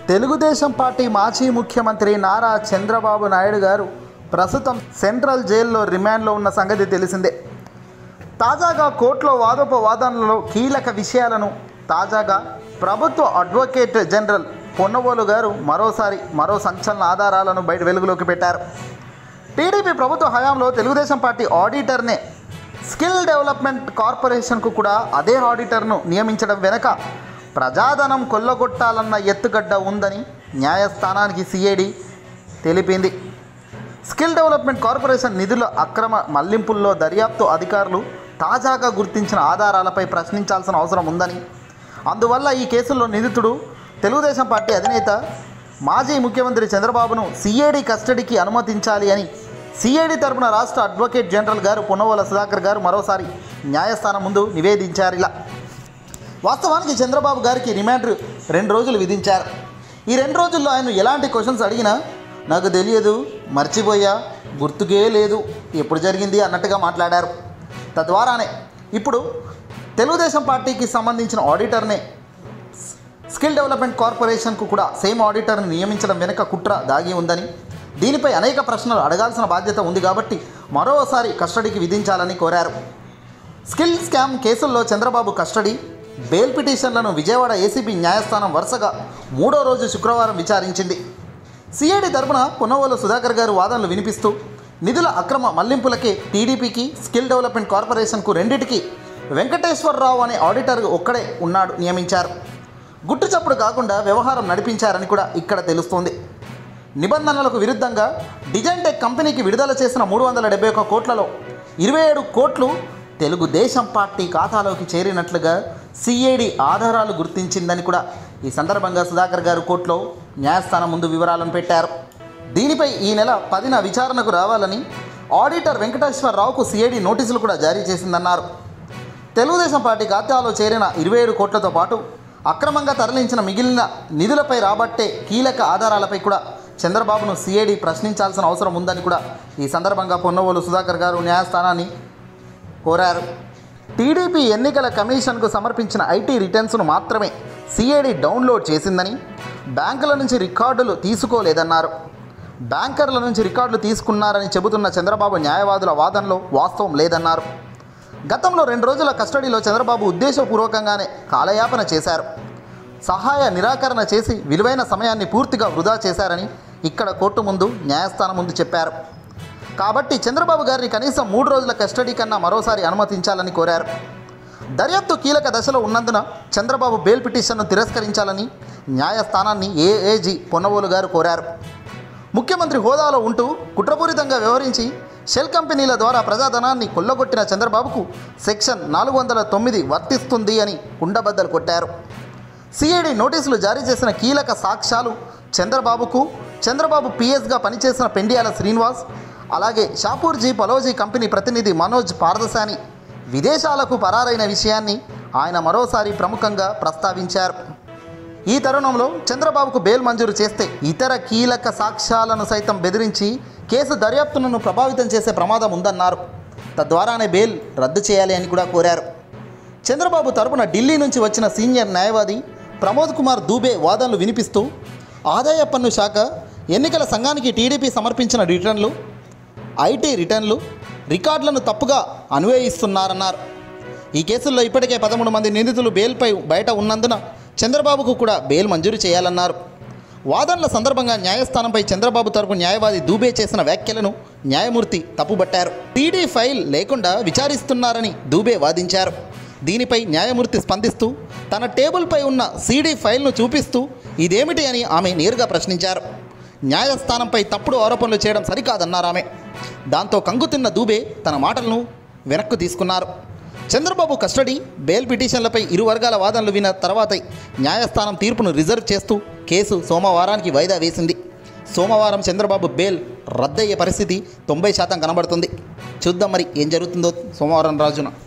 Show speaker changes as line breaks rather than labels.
Telugu Desam party మాజీ ముఖ్యమంత్రి నారా చంద్రబాబు నాయుడు గారు ప్రస్తుతం సెంట్రల్ జైల్లో రిమాండ్లో ఉన్న సంగతి తెలిసిందే తాజాగా కోర్టులో వాదోపవాదనలో కీలక విషయాలను తాజాగా ప్రభుత్వ అడ్వకేట్ జనరల్ పొన్నవోలు గారు మరోసారి మరో సంచలన ఆధారాలను బయట వెలుగులోకి పెట్టారు టీడీపీ ప్రభుత్వ హయాంలో తెలుగుదేశం పార్టీ ఆడిటర్నే స్కిల్ డెవలప్మెంట్ కార్పొరేషన్కు కూడా అదే ఆడిటర్ను నియమించడం వెనుక ప్రజాధనం కొల్లగొట్టాలన్న ఎత్తుగడ్డ ఉందని న్యాయస్థానానికి సిఐడి తెలిపింది స్కిల్ డెవలప్మెంట్ కార్పొరేషన్ నిధుల అక్రమ మళ్లింపుల్లో దర్యాప్తు అధికారులు తాజాగా గుర్తించిన ఆధారాలపై ప్రశ్నించాల్సిన అవసరం ఉందని అందువల్ల ఈ కేసుల్లో నిందితుడు తెలుగుదేశం పార్టీ అధినేత మాజీ ముఖ్యమంత్రి చంద్రబాబును సిఐడి కస్టడీకి అనుమతించాలి అని సిఐడి తరపున రాష్ట్ర అడ్వకేట్ జనరల్ గారు పొన్నవోల సుధాకర్ గారు మరోసారి న్యాయస్థానం ముందు నివేదించారు ఇలా వాస్తవానికి చంద్రబాబు గారికి రిమాండ్ రెండు రోజులు విధించారు ఈ రెండు రోజుల్లో ఆయన ఎలాంటి క్వశ్చన్స్ అడిగినా నాకు తెలియదు మర్చిపోయా గుర్తుకే లేదు ఎప్పుడు జరిగింది అన్నట్టుగా మాట్లాడారు తద్వారానే ఇప్పుడు తెలుగుదేశం పార్టీకి సంబంధించిన ఆడిటర్నే స్కిల్ డెవలప్మెంట్ కార్పొరేషన్కు కూడా సేమ్ ఆడిటర్ని నియమించడం వెనుక కుట్ర దాగి ఉందని దీనిపై అనేక ప్రశ్నలు అడగాల్సిన బాధ్యత ఉంది కాబట్టి మరోసారి కస్టడీకి విధించాలని కోరారు స్కిల్ స్కామ్ కేసుల్లో చంద్రబాబు కస్టడీ బెయిల్ పిటిషన్లను విజయవాడ ఏసీబీ న్యాయస్థానం వరుసగా మూడో రోజు శుక్రవారం విచారించింది సిఐడి తరపున పునవోలు సుధాకర్ గారు వాదనలు వినిపిస్తూ నిధుల అక్రమ మళ్లింపులకే టీడీపీకి స్కిల్ డెవలప్మెంట్ కార్పొరేషన్కు రెండిటికి వెంకటేశ్వరరావు అనే ఆడిటర్ ఒక్కడే ఉన్నాడు నియమించారు గుట్టు చప్పుడు కాకుండా వ్యవహారం నడిపించారని కూడా ఇక్కడ తెలుస్తోంది నిబంధనలకు విరుద్ధంగా డిజైన్ టెక్ కంపెనీకి విడుదల చేసిన మూడు వందల డెబ్బై ఒక్క కోట్లలో ఇరవై ఏడు కోట్లు తెలుగుదేశం పార్టీ ఖాతాలోకి చేరినట్లుగా సిఐడి ఆధారాలు గుర్తించిందని కూడా ఈ సందర్భంగా సుధాకర్ గారు కోర్టులో న్యాయస్థానం ముందు వివరాలను పెట్టారు దీనిపై ఈ నెల పదిన విచారణకు రావాలని ఆడిటర్ వెంకటేశ్వరరావుకు సిఐడి నోటీసులు కూడా జారీ చేసిందన్నారు తెలుగుదేశం పార్టీ ఖాతాలో చేరిన ఇరవై ఏడు కోట్లతో పాటు అక్రమంగా తరలించిన మిగిలిన నిధులపై రాబట్టే కీలక ఆధారాలపై కూడా చంద్రబాబును సిఐడి ప్రశ్నించాల్సిన అవసరం ఉందని కూడా ఈ సందర్భంగా పొన్నవోలు సుధాకర్ గారు న్యాయస్థానాన్ని కోరారు టీడీపీ ఎన్నికల కమిషన్కు సమర్పించిన ఐటీ రిటర్న్స్ను మాత్రమే సిఐడి డౌన్లోడ్ చేసిందని బ్యాంకుల నుంచి రికార్డులు తీసుకోలేదన్నారు బ్యాంకర్ల నుంచి రికార్డులు తీసుకున్నారని చెబుతున్న చంద్రబాబు న్యాయవాదుల వాదనలో వాస్తవం లేదన్నారు గతంలో రెండు రోజుల కస్టడీలో చంద్రబాబు ఉద్దేశపూర్వకంగానే కాలయాపన చేశారు సహాయ నిరాకరణ చేసి విలువైన సమయాన్ని పూర్తిగా వృధా చేశారని ఇక్కడ కోర్టు ముందు న్యాయస్థానం ముందు చెప్పారు కాబట్టి చంద్రబాబు గారిని కనీసం మూడు రోజుల కస్టడీ కన్నా మరోసారి అనుమతించాలని కోరారు దర్యాప్తు కీలక దశలో ఉన్నందున చంద్రబాబు బెయిల్ పిటిషన్ను తిరస్కరించాలని న్యాయస్థానాన్ని ఏఏజీ పొన్నవోలు గారు కోరారు ముఖ్యమంత్రి హోదాలో ఉంటూ కుట్రపూరితంగా వ్యవహరించి షెల్ కంపెనీల ద్వారా ప్రజాధనాన్ని కొల్లగొట్టిన చంద్రబాబుకు సెక్షన్ నాలుగు వందల తొమ్మిది వర్తిస్తుంది అని కుండబద్దలు కొట్టారు సిఐడి నోటీసులు జారీ చేసిన కీలక సాక్ష్యాలు చంద్రబాబుకు చంద్రబాబు పిఎస్గా పనిచేసిన పెండియాల శ్రీనివాస్ అలాగే షాపూర్జీ పలోజీ కంపెనీ ప్రతినిధి మనోజ్ పారదశాని విదేశాలకు పరారైన విషయాన్ని ఆయన మరోసారి ప్రముఖంగా ప్రస్తావించారు ఈ తరుణంలో చంద్రబాబుకు బెయిల్ మంజూరు చేస్తే ఇతర కీలక సాక్ష్యాలను సైతం బెదిరించి కేసు దర్యాప్తును ప్రభావితం చేసే ప్రమాదం ఉందన్నారు తద్వారానే బెయిల్ రద్దు చేయాలి అని కూడా కోరారు చంద్రబాబు తరపున ఢిల్లీ నుంచి వచ్చిన సీనియర్ న్యాయవాది ప్రమోద్ కుమార్ దూబే వాదనలు వినిపిస్తూ ఆదాయ పన్ను శాఖ ఎన్నికల సంఘానికి టీడీపీ సమర్పించిన రిటర్న్లు ఐటీ రిటర్న్లు రికార్డులను తప్పుగా అన్వయిస్తున్నారన్నారు ఈ కేసుల్లో ఇప్పటికే పదమూడు మంది నిందితులు బెయిల్పై బయట ఉన్నందున చంద్రబాబుకు కూడా బెయిల్ మంజూరు చేయాలన్నారు వాదనల సందర్భంగా న్యాయస్థానంపై చంద్రబాబు తరపు న్యాయవాది దూబే చేసిన వ్యాఖ్యలను న్యాయమూర్తి తప్పుబట్టారు టీడీ ఫైల్ లేకుండా విచారిస్తున్నారని దూబే వాదించారు దీనిపై న్యాయమూర్తి స్పందిస్తూ తన టేబుల్పై ఉన్న సీడీ ఫైల్ను చూపిస్తూ ఇదేమిటి అని ఆమె నేరుగా ప్రశ్నించారు న్యాయస్థానంపై తప్పుడు ఆరోపణలు చేయడం సరికాదన్నారు ఆమె దాంతో కంగుతిన్న దూబే తన మాటలను వెనక్కు తీసుకున్నారు చంద్రబాబు కస్టడీ బెయిల్ పిటిషన్లపై ఇరు వర్గాల వాదనలు విన్న తర్వాతే న్యాయస్థానం తీర్పును రిజర్వ్ చేస్తూ కేసు సోమవారానికి వాయిదా వేసింది సోమవారం చంద్రబాబు బెయిల్ రద్దయ్యే పరిస్థితి తొంభై శాతం కనబడుతుంది చూద్దాం మరి ఏం జరుగుతుందో సోమవారం రాజున